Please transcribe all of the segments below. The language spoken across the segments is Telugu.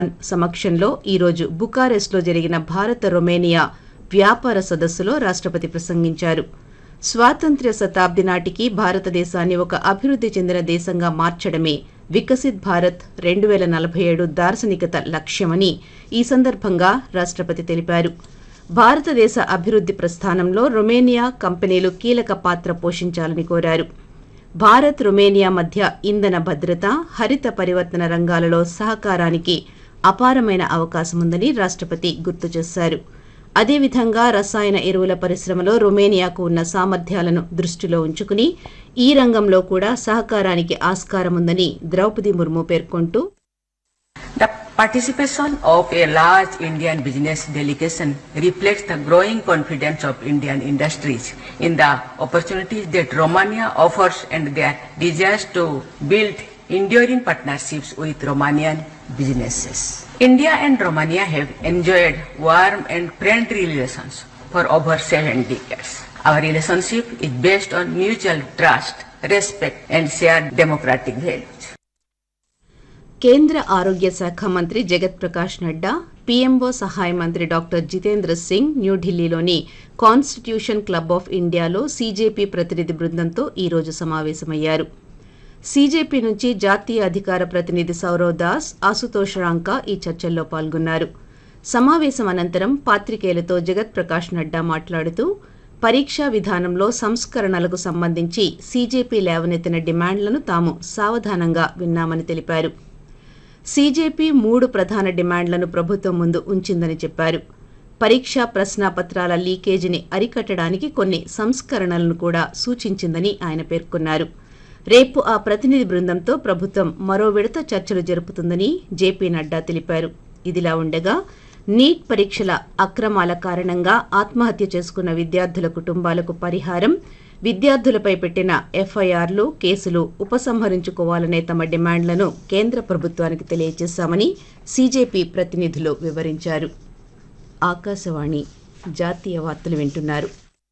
సమక్షంలో ఈరోజు బుకారెస్ట్లో జరిగిన భారత రొమేనియా వ్యాపార సదస్సులో రాష్ట్రపతి ప్రసంగించారు స్వాతంత్ర్య శతాబ్ది నాటికి భారతదేశాన్ని ఒక అభివృద్ధి చెందిన దేశంగా మార్చడమే వికసిత్ భారత్ రెండు వేల నలభై ఏడు దార్శనికత లక్ష్యమని ఈ సందర్భంగా రాష్ట్రపతి తెలిపారు భారతదేశ అభివృద్ధి ప్రస్థానంలో రొమేనియా కంపెనీలు కీలక పాత్ర పోషించాలని కోరారు భారత్ రొమేనియా మధ్య ఇంధన భద్రత హరిత పరివర్తన రంగాలలో సహకారానికి అపారమైన అవకాశముందని రాష్ట్రపతి గుర్తు చేశారు అదేవిధంగా రసాయన ఎరువుల పరిశ్రమలో రొమేనియాకు ఉన్న సామర్థ్యాలను దృష్టిలో ఉంచుకుని ఈ రంగంలో కూడా సహకారానికి ఆస్కారముందని ద్రౌపది ముర్ము పేర్కొంటూ The participation of a large Indian business delegation reflects the growing confidence of Indian industries in the opportunities that Romania offers and their desires to build enduring partnerships with Romanian businesses. India and Romania have enjoyed warm and friendly relations for over seven decades. Our relationship is based on mutual trust, respect and shared democratic values. కేంద్ర ఆరోగ్య శాఖ మంత్రి జగత్ ప్రకాష్ నడ్డా పీఎంఓ సహాయ మంత్రి డాక్టర్ జితేంద్ర సింగ్ న్యూఢిల్లీలోని కాన్స్టిట్యూషన్ క్లబ్ ఆఫ్ ఇండియాలో సీజేపీ ప్రతినిధి బృందంతో ఈరోజు సమావేశమయ్యారు సీజేపీ నుంచి జాతీయ అధికార ప్రతినిధి సౌరవ్ దాస్ ఆశుతోష్ రాంకా ఈ చర్చల్లో పాల్గొన్నారు సమావేశం అనంతరం పాత్రికేయులతో జగత్ ప్రకాష్ నడ్డా మాట్లాడుతూ పరీక్షా విధానంలో సంస్కరణలకు సంబంధించి సీజేపీ లేవనెత్తిన డిమాండ్లను తాము సావధానంగా విన్నామని తెలిపారు సీజేపీ మూడు ప్రధాన డిమాండ్లను ప్రభుత్వం ముందు ఉంచిందని చెప్పారు పరీక్షా ప్రశ్నాపత్రాల లీకేజీని అరికట్టడానికి కొన్ని సంస్కరణలను కూడా సూచించిందని ఆయన పేర్కొన్నారు రేపు ఆ ప్రతినిధి బృందంతో ప్రభుత్వం మరో విడత చర్చలు జరుపుతుందని జేపీ నడ్డా తెలిపారు ఇదిలా ఉండగా నీట్ పరీక్షల అక్రమాల కారణంగా ఆత్మహత్య చేసుకున్న విద్యార్థుల కుటుంబాలకు పరిహారం విద్యార్థులపై పెట్టిన ఎఫ్ఐఆర్లు కేసులు ఉపసంహరించుకోవాలనే తమ డిమాండ్లను కేంద్ర ప్రభుత్వానికి తెలియజేశామని సీజేపీ ప్రతినిధులు వివరించారు ఆకాశవాణి జాతీయ వార్తలు వింటున్నారు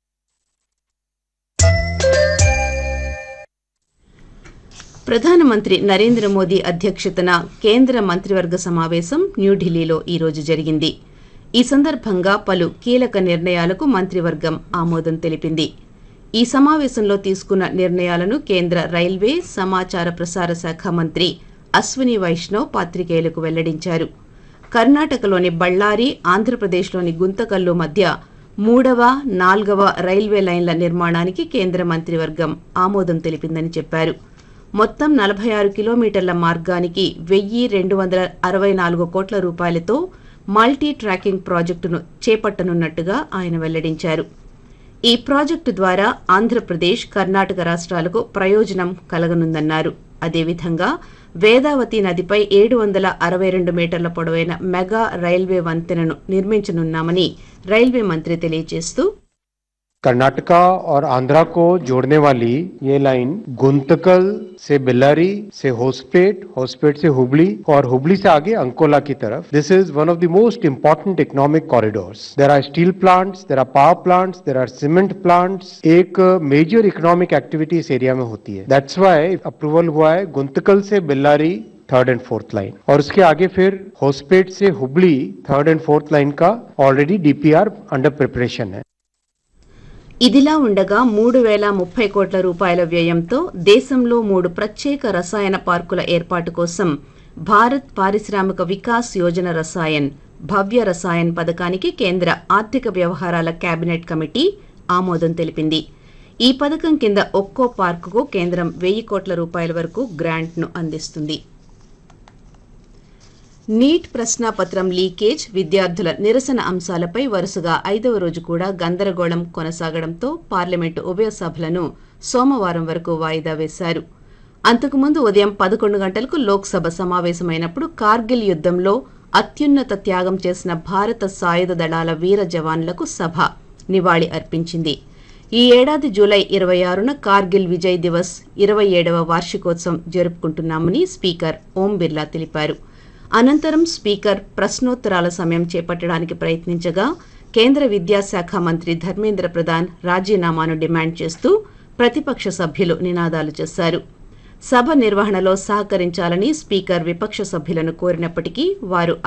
ప్రధానమంత్రి నరేంద్ర మోదీ అధ్యక్షతన కేంద్ర మంత్రివర్గ సమావేశం న్యూఢిల్లీలో ఈరోజు జరిగింది ఈ సందర్భంగా పలు కీలక నిర్ణయాలకు మంత్రివర్గం ఆమోదం తెలిపింది ఈ సమావేశంలో తీసుకున్న నిర్ణయాలను కేంద్ర రైల్వే సమాచార ప్రసార శాఖ మంత్రి అశ్విని వైష్ణవ్ పాత్రికేయులకు వెల్లడించారు కర్ణాటకలోని బళ్ళారి ఆంధ్రప్రదేశ్లోని గుంతకల్లు మధ్య మూడవ నాల్గవ రైల్వే లైన్ల నిర్మాణానికి కేంద్ర మంత్రివర్గం ఆమోదం తెలిపిందని చెప్పారు మొత్తం నలభై ఆరు కిలోమీటర్ల మార్గానికి వెయ్యి రెండు వందల అరవై నాలుగు కోట్ల రూపాయలతో మల్టీ ట్రాకింగ్ ప్రాజెక్టును చేపట్టనున్నట్టుగా ఆయన వెల్లడించారు ఈ ప్రాజెక్టు ద్వారా ఆంధ్రప్రదేశ్ కర్ణాటక రాష్ట్రాలకు ప్రయోజనం కలగనుందన్నారు అదేవిధంగా వేదావతి నదిపై ఏడు వందల అరవై రెండు మీటర్ల పొడవైన మెగా రైల్వే వంతెనను నిర్మించనున్నామని రైల్వే మంత్రి తెలియజేస్తూ कर्नाटका और आंध्रा को जोड़ने वाली ये लाइन गुंतकल से बेल्लारी से होसपेट होसपेट से हुबली और हुबली से आगे अंकोला की तरफ this is one of the most important economic corridors there are steel plants there are power plants there are cement plants एक मेजर इकोनॉमिक एक्टिविटी इस एरिया में होती है दैट्स वाई अप्रूवल हुआ है गुंतकल से Bellary third and fourth line और उसके आगे फिर होसपेट से Hubli third and fourth line का ऑलरेडी डीपीआर अंडर प्रिपरेशन है ఇదిలా ఉండగా మూడు వేల ముప్పై కోట్ల రూపాయల వ్యయంతో దేశంలో మూడు ప్రత్యేక రసాయన పార్కుల ఏర్పాటు కోసం భారత్ పారిశ్రామిక వికాస్ యోజన రసాయన్ భవ్య రసాయన్ పథకానికి కేంద్ర ఆర్థిక వ్యవహారాల కేబినెట్ కమిటీ ఆమోదం తెలిపింది ఈ పథకం కింద ఒక్కో పార్కుకు కేంద్రం వెయ్యి కోట్ల రూపాయల వరకు గ్రాంట్ను అందిస్తుంది నీట్ ప్రశ్నాపత్రం లీకేజ్ విద్యార్థుల నిరసన అంశాలపై వరుసగా ఐదవ రోజు కూడా గందరగోళం కొనసాగడంతో పార్లమెంటు ఉభయ సభలను సోమవారం వరకు వాయిదా వేశారు అంతకుముందు ఉదయం పదకొండు గంటలకు లోక్సభ సమావేశమైనప్పుడు కార్గిల్ యుద్ధంలో అత్యున్నత త్యాగం చేసిన భారత సాయుధ దళాల వీర జవాన్లకు సభ నివాళి అర్పించింది ఈ ఏడాది జూలై ఇరవై ఆరున కార్గిల్ విజయ్ దివస్ ఇరవై ఏడవ వార్షికోత్సవం జరుపుకుంటున్నామని స్పీకర్ ఓం బిర్లా తెలిపారు అనంతరం స్పీకర్ ప్రశ్నోత్తరాల సమయం చేపట్టడానికి ప్రయత్నించగా కేంద్ర విద్యాశాఖ మంత్రి ధర్మేంద్ర ప్రధాన్ రాజీనామాను డిమాండ్ చేస్తూ ప్రతిపక్ష సభ్యులు నినాదాలు చేశారు సభ నిర్వహణలో సహకరించాలని స్పీకర్ విపక్ష సభ్యులను కోరినప్పటికీ వారు